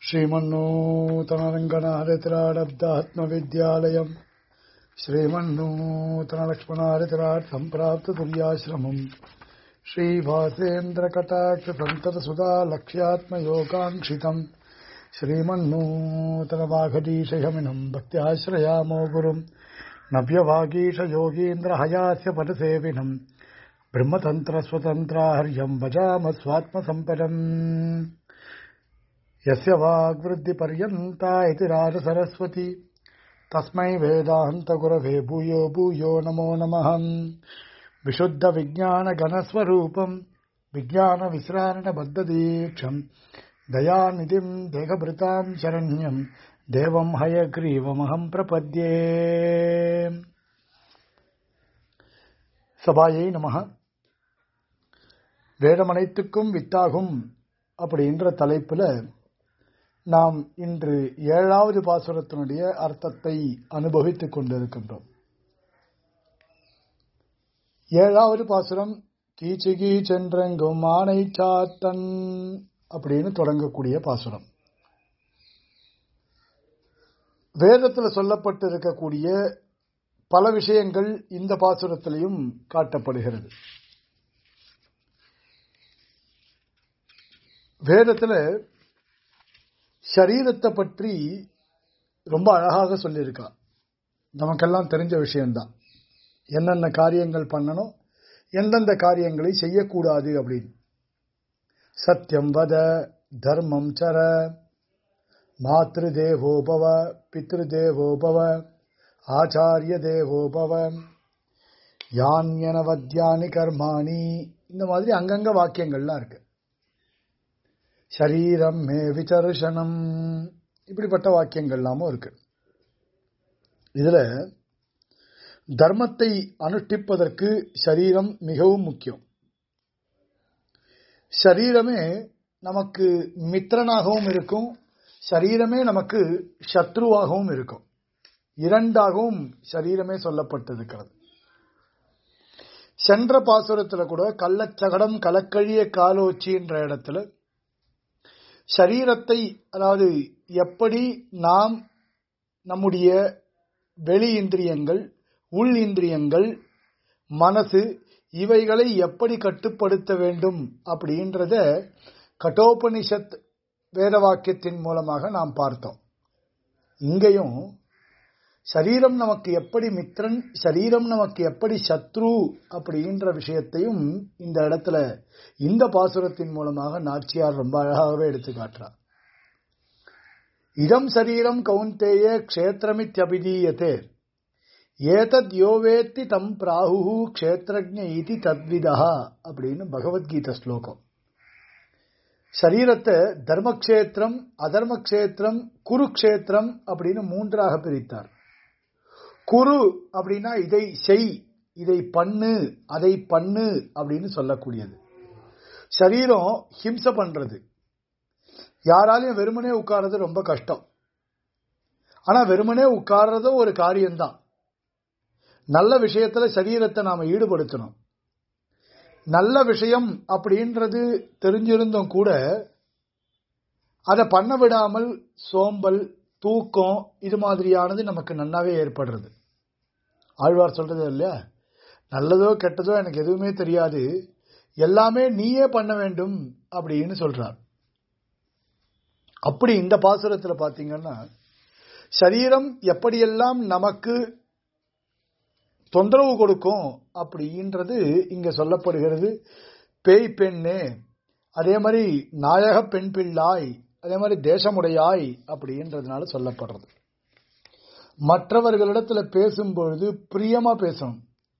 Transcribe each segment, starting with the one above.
श्रीमन्नूतनरङ्गनारतिराडब्दात्मविद्यालयम् श्रीमन्नूतनलक्ष्मणारतिराट् सम्प्राप्ततुर्याश्रमम् श्रीभासेन्द्रकटाक्षसन्ततसुधा लक्ष्यात्मयोगाङ्क्षितम् श्रीमन्नूतनवाघटीशयमिनम् भक्त्याश्रयामो गुरुम् नव्यवागीशयोगीन्द्रहयास्य पदसेविनम् ब्रह्मतन्त्रस्वतन्त्राहर्यम् भजाम स्वात्मसम्पदम् यस्य वाग्वृद्धिपर्यन्ता इति राजसरस्वती तस्मै वेदान्तगुरवे भूयो भूयो नमो नमः विशुद्धविज्ञानघनस्वरूपम् विज्ञानविश्रारणबद्धदीक्षम् दयानिधिम् देहभृताम् शरण्यम् தேவம் ஹயக்ரீவமகம் பிரபத்யே சபாயை நமக வேதமனைத்துக்கும் வித்தாகும் அப்படின்ற தலைப்புல நாம் இன்று ஏழாவது பாசுரத்தினுடைய அர்த்தத்தை அனுபவித்துக் கொண்டிருக்கின்றோம் ஏழாவது பாசுரம் கீச்சுகி சென்றெங்கும் ஆனை சாத்தன் அப்படின்னு தொடங்கக்கூடிய பாசுரம் வேதத்தில் சொல்லப்பட்டு இருக்கக்கூடிய பல விஷயங்கள் இந்த பாசுரத்திலையும் காட்டப்படுகிறது வேதத்தில் சரீரத்தை பற்றி ரொம்ப அழகாக சொல்லியிருக்கா நமக்கெல்லாம் தெரிஞ்ச விஷயம்தான் என்னென்ன காரியங்கள் பண்ணணும் எந்தெந்த காரியங்களை செய்யக்கூடாது அப்படின்னு சத்தியம் வத தர்மம் சர மாத்ருதேவோபவ பித்ருதேவோபவ ஆச்சாரிய தேவோபவ யான்யனவத்யானி கர்மாணி இந்த மாதிரி அங்கங்க வாக்கியங்கள்லாம் இருக்கு ஷரீரம் மே விசர்ஷனம் இப்படிப்பட்ட வாக்கியங்கள்லாமும் இருக்கு இதுல தர்மத்தை அனுஷ்டிப்பதற்கு சரீரம் மிகவும் முக்கியம் சரீரமே நமக்கு மித்திரனாகவும் இருக்கும் சரீரமே நமக்கு சத்ருவாகவும் இருக்கும் இரண்டாகவும் சரீரமே சொல்லப்பட்டிருக்கிறது சென்ற பாசுரத்துல கூட கள்ளச்சகடம் கலக்கழிய காலோச்சின்ற இடத்துல சரீரத்தை அதாவது எப்படி நாம் நம்முடைய வெளி இந்திரியங்கள் உள் இந்திரியங்கள் மனசு இவைகளை எப்படி கட்டுப்படுத்த வேண்டும் அப்படின்றத கட்டோபனிஷத் வேத வாக்கியத்தின் மூலமாக நாம் பார்த்தோம் இங்கேயும் சரீரம் நமக்கு எப்படி மித்ரன் சரீரம் நமக்கு எப்படி சத்ரு அப்படின்ற விஷயத்தையும் இந்த இடத்துல இந்த பாசுரத்தின் மூலமாக நாச்சியார் ரொம்ப அழகாகவே எடுத்து காட்டுறார் இதம் சரீரம் கவுந்தேய க்ஷேத்திரமித்யபிதீயத்தே ஏதத் யோவேத்தி தம் பிராகு க்ஷேத்திரஜ இதி தத்விதா அப்படின்னு பகவத்கீதை ஸ்லோகம் சரீரத்தை தர்மக்ஷேத்திரம் அதர்மக்ஷேத்திரம் குருக்ஷேத்திரம் அப்படின்னு மூன்றாக பிரித்தார் குரு அப்படின்னா இதை செய் இதை பண்ணு அதை பண்ணு அப்படின்னு சொல்லக்கூடியது சரீரம் ஹிம்ச பண்றது யாராலையும் வெறுமனே உட்கார்றது ரொம்ப கஷ்டம் ஆனா வெறுமனே உட்கார்றதும் ஒரு காரியம்தான் நல்ல விஷயத்துல சரீரத்தை நாம ஈடுபடுத்தணும் நல்ல விஷயம் அப்படின்றது தெரிஞ்சிருந்தும் கூட அதை பண்ண விடாமல் சோம்பல் தூக்கம் இது மாதிரியானது நமக்கு நல்லாவே ஏற்படுறது ஆழ்வார் சொல்றது இல்லையா நல்லதோ கெட்டதோ எனக்கு எதுவுமே தெரியாது எல்லாமே நீயே பண்ண வேண்டும் அப்படின்னு சொல்றார் அப்படி இந்த பாசுரத்துல பாத்தீங்கன்னா சரீரம் எப்படியெல்லாம் நமக்கு தொந்தரவு கொடுக்கும் அப்படின்றது இங்க சொல்லப்படுகிறது பேய் பெண்ணே அதே மாதிரி நாயக பெண் பிள்ளாய் அதே மாதிரி தேசமுடையாய் அப்படின்றதுனால சொல்லப்படுறது மற்றவர்களிடத்துல பேசும்பொழுது பிரியமா பேசணும்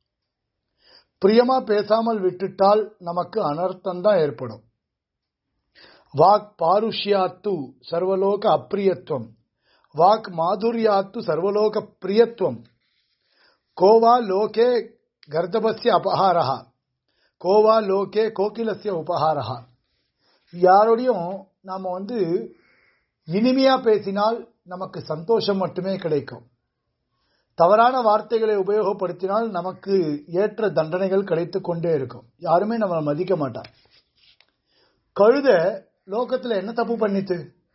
பிரியமா பேசாமல் விட்டுட்டால் நமக்கு அனர்த்தம் தான் ஏற்படும் வாக் பாருஷ்யாத்து சர்வலோக அப்பிரியத்துவம் வாக் மாதுரியாத்து சர்வலோக பிரியத்துவம் கோவா லோகே கர்தபஸ்ய அபஹாரா கோவா லோகே கோகிலஸ்ய உபஹாரா யாரோடையும் நாம வந்து இனிமையா பேசினால் நமக்கு சந்தோஷம் மட்டுமே கிடைக்கும் தவறான வார்த்தைகளை உபயோகப்படுத்தினால் நமக்கு ஏற்ற தண்டனைகள் கிடைத்துக் கொண்டே இருக்கும் யாருமே நம்மளை மதிக்க மாட்டார் கழுத லோகத்துல என்ன தப்பு பண்ணித்து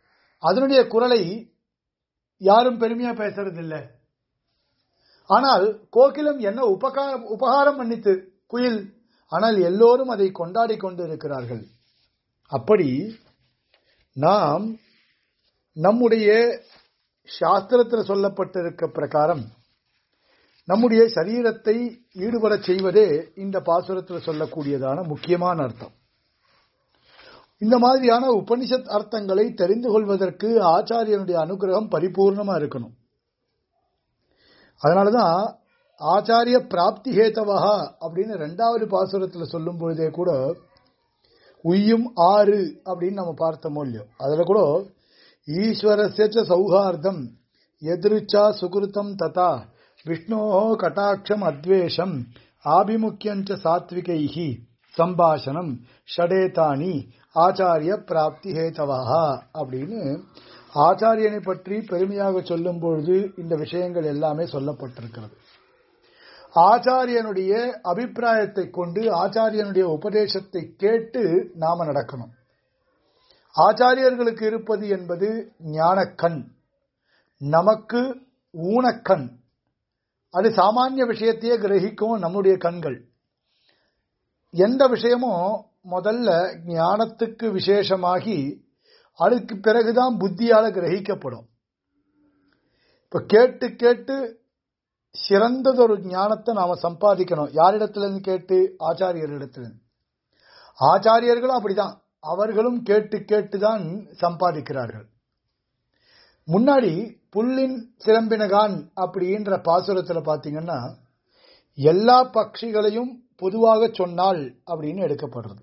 அதனுடைய குரலை யாரும் பெருமையா பேசுறது இல்லை ஆனால் கோகிலம் என்ன உபகாரம் உபகாரம் பண்ணித்து குயில் ஆனால் எல்லோரும் அதை கொண்டாடி கொண்டு இருக்கிறார்கள் அப்படி நாம் நம்முடைய சாஸ்திரத்தில் சொல்லப்பட்டிருக்க பிரகாரம் நம்முடைய சரீரத்தை ஈடுபடச் செய்வதே இந்த பாசுரத்தில் சொல்லக்கூடியதான முக்கியமான அர்த்தம் இந்த மாதிரியான உபனிஷத் அர்த்தங்களை தெரிந்து கொள்வதற்கு ஆச்சாரியனுடைய அனுகிரகம் பரிபூர்ணமா இருக்கணும் அதனாலதான் ஆச்சாரிய பிராப்தி ஹேத்தவா அப்படின்னு ரெண்டாவது பாசுரத்தில் சொல்லும் பொழுதே கூட உய்யும் ஆறு அப்படின்னு நம்ம பார்த்தோமோ இல்லையோ அதுல கூட ஈஸ்வரஸ்ய சௌஹார்தம் எதிருச்சா சுகிருத்தம் ததா விஷ்ணோ கட்டாட்சம் அத்வேஷம் ஆபிமுக்கியஞ்ச சாத்விகைஹி சம்பாஷணம் ஷடேதானி ஆச்சாரிய பிராப்தி ஹேதவா அப்படின்னு ஆச்சாரியனை பற்றி பெருமையாக சொல்லும் பொழுது இந்த விஷயங்கள் எல்லாமே சொல்லப்பட்டிருக்கிறது ஆச்சாரியனுடைய அபிப்பிராயத்தை கொண்டு ஆச்சாரியனுடைய உபதேசத்தை கேட்டு நாம நடக்கணும் ஆச்சாரியர்களுக்கு இருப்பது என்பது ஞானக்கண் நமக்கு ஊனக்கண் அது சாமானிய விஷயத்தையே கிரகிக்கும் நம்முடைய கண்கள் எந்த விஷயமும் முதல்ல ஞானத்துக்கு விசேஷமாகி அதுக்கு பிறகுதான் புத்தியால கிரகிக்கப்படும் இப்ப கேட்டு கேட்டு சிறந்ததொரு ஞானத்தை நாம சம்பாதிக்கணும் யாரிடத்திலிருந்து கேட்டு ஆச்சாரியரிடத்திலிருந்து ஆச்சாரியர்களும் அப்படிதான் அவர்களும் கேட்டு கேட்டுதான் சம்பாதிக்கிறார்கள் முன்னாடி புல்லின் சிலம்பினகான் அப்படின்ற பாசுரத்துல பாத்தீங்கன்னா எல்லா பட்சிகளையும் பொதுவாக சொன்னால் அப்படின்னு எடுக்கப்படுறது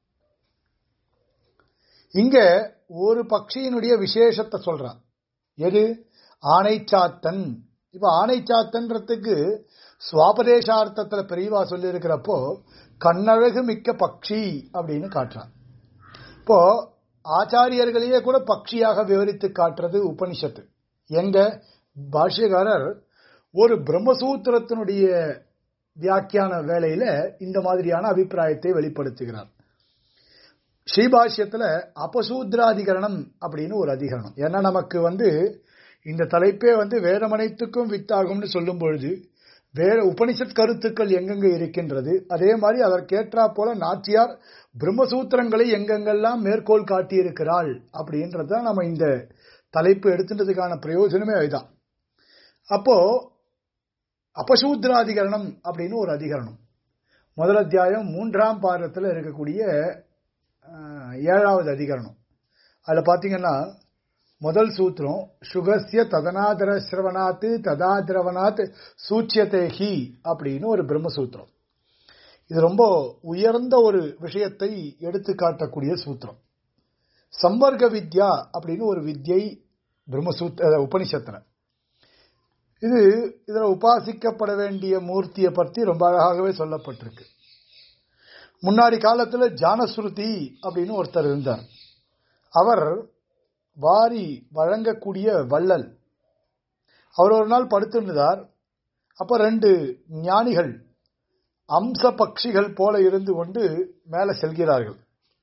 இங்க ஒரு பட்சியினுடைய விசேஷத்தை சொல்றான் எது ஆனைச்சாத்தன் இப்ப ஆனைச்சாத்தன்றதுக்கு சுவாபதேசார்த்தத்துல பெரியவா சொல்லி இருக்கிறப்போ கண்ணழகு மிக்க பக்ஷி அப்படின்னு காட்டுறான் இப்போ ஆச்சாரியர்களையே கூட பக்ஷியாக விவரித்து காட்டுறது உபனிஷத்து எங்க பாஷ்யகாரர் ஒரு பிரம்மசூத்திரத்தினுடைய வியாக்கியான வேலையில இந்த மாதிரியான அபிப்பிராயத்தை வெளிப்படுத்துகிறார் ஸ்ரீபாஷ்யத்துல அபசூத்ராதிகரணம் அப்படின்னு ஒரு அதிகரணம் ஏன்னா நமக்கு வந்து இந்த தலைப்பே வந்து வேதமனைத்துக்கும் வித்தாகும்னு சொல்லும் பொழுது வேற உபனிஷத் கருத்துக்கள் எங்கெங்க இருக்கின்றது அதே மாதிரி அதற்கேற்றா போல நாச்சியார் பிரம்மசூத்திரங்களை எங்கெங்கெல்லாம் மேற்கோள் காட்டியிருக்கிறாள் அப்படின்றதுதான் நம்ம இந்த தலைப்பு எடுத்துட்டதுக்கான பிரயோஜனமே அதுதான் அப்போ அபசூத்ராதிகரணம் அப்படின்னு ஒரு அதிகரணம் முதல் அத்தியாயம் மூன்றாம் பாதத்தில் இருக்கக்கூடிய ஏழாவது அதிகரணம் அதில் பார்த்தீங்கன்னா முதல் சூத்திரம் சுகசிய ததனாதர சிரவணாத்து ததாதிரவனாத் சூச்சியதேஹி அப்படின்னு ஒரு பிரம்மசூத்திரம் இது ரொம்ப உயர்ந்த ஒரு விஷயத்தை எடுத்து காட்டக்கூடிய சூத்திரம் சம்பர்க்க வித்யா அப்படின்னு ஒரு வித்யை பிரம்மசூத்திர உபனிஷத்துல இது இதுல உபாசிக்கப்பட வேண்டிய மூர்த்தியை பற்றி ரொம்ப அழகாகவே சொல்லப்பட்டிருக்கு முன்னாடி காலத்துல ஜானஸ்ருதி அப்படின்னு ஒருத்தர் இருந்தார் அவர் வாரி வழங்கக்கூடிய வள்ளல் அவர் ஒரு நாள் படுத்திருந்தார் அப்ப ரெண்டு ஞானிகள் அம்ச பட்சிகள் போல இருந்து கொண்டு மேல செல்கிறார்கள்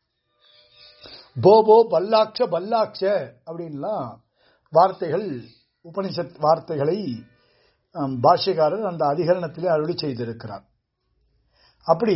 போபோ பல்லாட்ச பல்லாட்ச அப்படின்லாம் வார்த்தைகள் உபனிஷத் வார்த்தைகளை பாஷ்யக்காரர் அந்த அதிகரணத்திலே அருளி செய்திருக்கிறார் அப்படி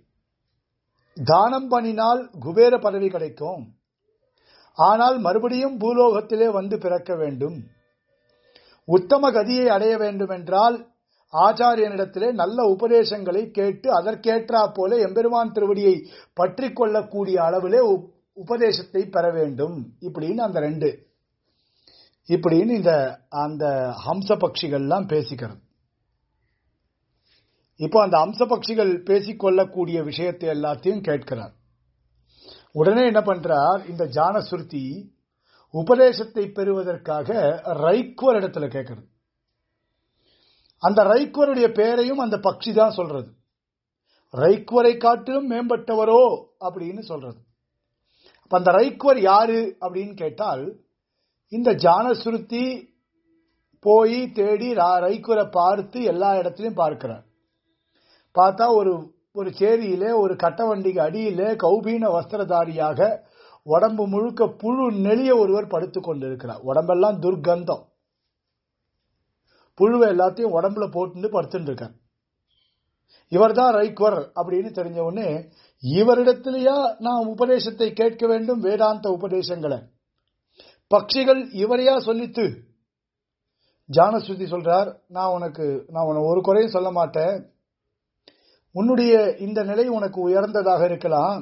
தானம் பண்ணினால் குபேர பதவி கிடைக்கும் ஆனால் மறுபடியும் பூலோகத்திலே வந்து பிறக்க வேண்டும் உத்தம கதியை அடைய வேண்டும் என்றால் ஆச்சாரியனிடத்திலே நல்ல உபதேசங்களை கேட்டு அதற்கேற்றா போல எம்பெருமான் திருவடியை பற்றி கொள்ளக்கூடிய அளவிலே உபதேசத்தை பெற வேண்டும் இப்படின்னு அந்த ரெண்டு இப்படின்னு இந்த அந்த ஹம்ச பட்சிகள்லாம் பேசிக்கிறது இப்போ அந்த அம்ச பட்சிகள் பேசிக்கொள்ளக்கூடிய விஷயத்தை எல்லாத்தையும் கேட்கிறார் உடனே என்ன பண்றார் இந்த ஜானசுருதி உபதேசத்தை பெறுவதற்காக ரைக்குவர் இடத்துல கேட்கறது அந்த ரைக்குவருடைய பெயரையும் அந்த பக்ஷி தான் சொல்றது ரைக்குவரை காட்டிலும் மேம்பட்டவரோ அப்படின்னு சொல்றது அப்ப அந்த ரைக்குவர் யாரு அப்படின்னு கேட்டால் இந்த ஜானசுருத்தி போய் தேடி ரைக்குவரை பார்த்து எல்லா இடத்திலையும் பார்க்கிறார் பார்த்தா ஒரு ஒரு சேரியிலே ஒரு கட்ட வண்டிக்கு அடியிலே கௌபீன வஸ்திரதாரியாக உடம்பு முழுக்க புழு நெளிய ஒருவர் படுத்துக் கொண்டிருக்கிறார் உடம்பெல்லாம் துர்க்கந்தம் புழுவை எல்லாத்தையும் உடம்புல போட்டு படுத்துட்டு இருக்கார் இவர் தான் ரைக்வர் அப்படின்னு தெரிஞ்ச உடனே இவரிடத்திலேயா நான் உபதேசத்தை கேட்க வேண்டும் வேதாந்த உபதேசங்களை பட்சிகள் இவரையா சொல்லித்து ஜானஸ்ருதி சொல்றார் நான் உனக்கு நான் உன ஒரு குறையும் சொல்ல மாட்டேன் உன்னுடைய இந்த நிலை உனக்கு உயர்ந்ததாக இருக்கலாம்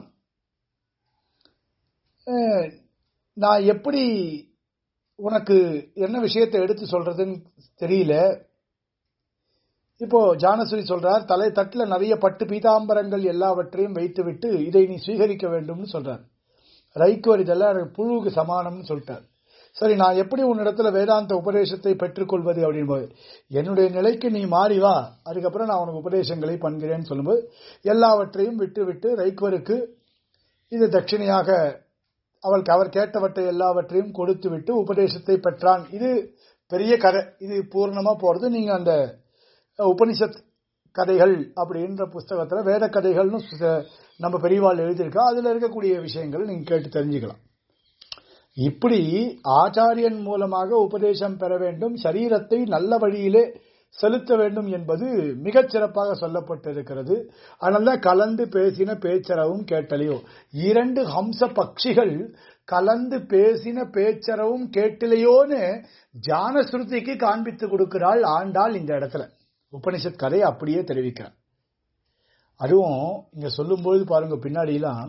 அஹ், நான் எப்படி உனக்கு என்ன விஷயத்தை எடுத்து சொல்றதுன்னு தெரியல இப்போ ஜானஸ்வரி சொல்றார் தலை தட்டுல நிறைய பட்டு பீதாம்பரங்கள் எல்லாவற்றையும் வைத்துவிட்டு இதை நீ சுவீகரிக்க வேண்டும்னு சொல்றார் ரைக்குவர் இதெல்லாம் எனக்கு புழுவுக்கு சமானம்னு சொல்லிட்டார் சரி நான் எப்படி உன்னிடத்துல வேதாந்த உபதேசத்தை பெற்றுக்கொள்வது அப்படின்போது என்னுடைய நிலைக்கு நீ மாறி வா அதுக்கப்புறம் நான் உனக்கு உபதேசங்களை பண்கிறேன்னு சொல்லும்போது எல்லாவற்றையும் விட்டு விட்டு ரைக்குவருக்கு இது தட்சிணையாக அவளுக்கு அவர் கேட்டவற்றை எல்லாவற்றையும் கொடுத்து விட்டு உபதேசத்தை பெற்றான் இது பெரிய கதை இது பூர்ணமா போறது நீங்க அந்த உபனிஷத் கதைகள் அப்படின்ற புஸ்தகத்துல வேத கதைகள்னு சு- நம்ம பெரியவாள் எழுதியிருக்கா அதுல இருக்கக்கூடிய விஷயங்கள் நீங்க கேட்டு தெரிஞ்சுக்கலாம் இப்படி ஆச்சாரியன் மூலமாக உபதேசம் பெற வேண்டும் சரீரத்தை நல்ல வழியிலே செலுத்த வேண்டும் என்பது மிகச் சிறப்பாக சொல்லப்பட்டிருக்கிறது அதனால கலந்து பேசின பேச்சரவும் கேட்டலையோ இரண்டு ஹம்ச பட்சிகள் கலந்து பேசின பேச்சரவும் கேட்டலையோன்னு ஜானஸ்ருதிக்கு காண்பித்து கொடுக்கிறாள் ஆண்டாள் இந்த இடத்துல உபனிஷத் கதை அப்படியே தெரிவிக்கிறார் அதுவும் இங்க சொல்லும்போது பாருங்க பின்னாடிலாம்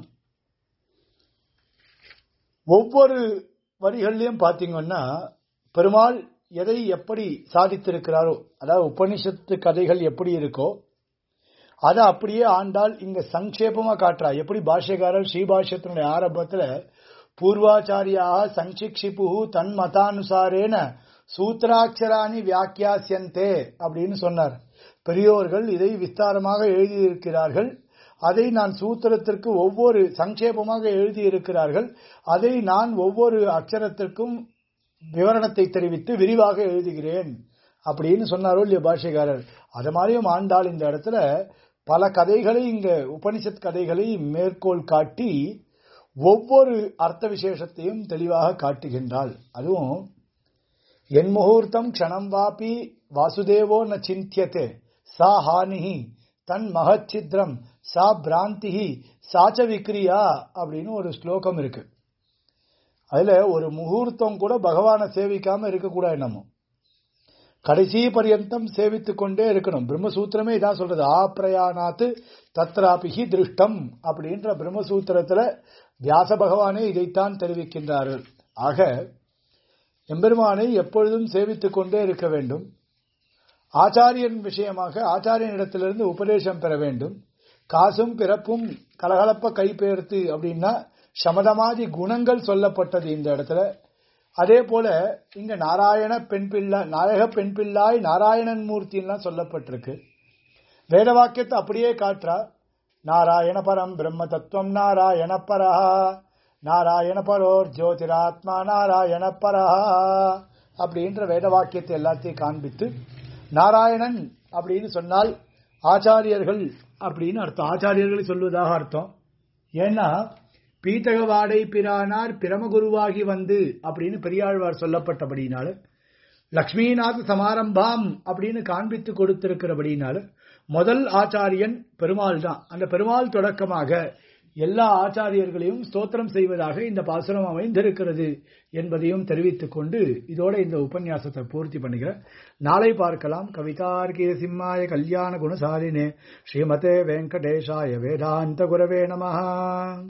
ஒவ்வொரு வரிகள்லயும் பாத்தீங்கன்னா பெருமாள் எதை எப்படி சாதித்திருக்கிறாரோ அதாவது உபனிஷத்து கதைகள் எப்படி இருக்கோ அதை அப்படியே ஆண்டாள் இங்க சங்கேபமா காட்டுறா எப்படி பாஷ்யக்காரர் ஸ்ரீபாஷ்யத்தினுடைய ஆரம்பத்துல பூர்வாச்சாரியா சங்கிக்ஷிபு தன் மதானுசாரேன சூத்ராட்சராணி வியாக்கியாசியந்தே அப்படின்னு சொன்னார் பெரியோர்கள் இதை விஸ்தாரமாக எழுதியிருக்கிறார்கள் அதை நான் சூத்திரத்திற்கு ஒவ்வொரு சங்கேபமாக எழுதியிருக்கிறார்கள் அதை நான் ஒவ்வொரு அக்ஷரத்திற்கும் விவரணத்தை தெரிவித்து விரிவாக எழுதுகிறேன் அப்படின்னு சொன்னாரோ இல்லையா பாஷ்யக்காரர் அது மாதிரியும் ஆண்டாள் இந்த இடத்துல பல கதைகளை இங்க உபனிஷத் கதைகளை மேற்கோள் காட்டி ஒவ்வொரு அர்த்த விசேஷத்தையும் தெளிவாக காட்டுகின்றாள் அதுவும் என் முகூர்த்தம் க்ஷணம் வாபி வாசுதேவோ ந சிந்தியதே சா ஹானிஹி தன் மகச்சித்ரம் சா பிராந்திஹி சாச்ச விக்ரியா அப்படின்னு ஒரு ஸ்லோகம் இருக்கு அதுல ஒரு முகூர்த்தம் கூட பகவானை சேவிக்காம இருக்கக்கூடாது நம்ம கடைசி பரியந்தம் சேவித்துக் கொண்டே இருக்கணும் பிரம்மசூத்திரமே இதான் சொல்றது ஆப்ரயானாத்து தத்ராபிகி திருஷ்டம் அப்படின்ற பிரம்மசூத்திரத்துல வியாச பகவானே இதைத்தான் தெரிவிக்கின்றார்கள் ஆக எம்பெருமானை எப்பொழுதும் சேவித்துக் கொண்டே இருக்க வேண்டும் ஆச்சாரியன் விஷயமாக ஆச்சாரியனிடத்திலிருந்து உபதேசம் பெற வேண்டும் காசும் பிறப்பும் கலகலப்ப கைப்பெயர்த்து அப்படின்னா சமதமாதி குணங்கள் சொல்லப்பட்டது இந்த இடத்துல அதே போல இங்க நாராயண பெண் பிள்ளை நாயக பெண் பிள்ளாய் நாராயணன் மூர்த்தின்லாம் சொல்லப்பட்டிருக்கு வேத வாக்கியத்தை அப்படியே காட்டுறா நாராயண பரம் பிரம்ம தத்துவம் நாராயண பரஹா நாராயண பரோர் ஜோதிராத்மா நாராயண பரஹா அப்படின்ற வேத வாக்கியத்தை எல்லாத்தையும் காண்பித்து நாராயணன் அப்படின்னு சொன்னால் ஆச்சாரியர்கள் அப்படின்னு அர்த்தம் ஆச்சாரியர்களை சொல்வதாக அர்த்தம் ஏன்னா பீத்தகவாடை பிரானார் பிரமகுருவாகி வந்து அப்படின்னு பெரியாழ்வார் சொல்லப்பட்டபடினால லக்ஷ்மிநாத சமாரம்பாம் அப்படின்னு காண்பித்து கொடுத்திருக்கிறபடினால முதல் ஆச்சாரியன் பெருமாள் தான் அந்த பெருமாள் தொடக்கமாக எல்லா ஆச்சாரியர்களையும் ஸ்தோத்திரம் செய்வதாக இந்த பாசுரம் அமைந்திருக்கிறது என்பதையும் தெரிவித்துக் கொண்டு இதோட இந்த உபன்யாசத்தை பூர்த்தி பண்ணுகிறேன் நாளை பார்க்கலாம் கவிதார்கிய சிம்மாய கல்யாண குணசாலினே ஸ்ரீமதே வெங்கடேஷாய வேதாந்த குரவே நமஹா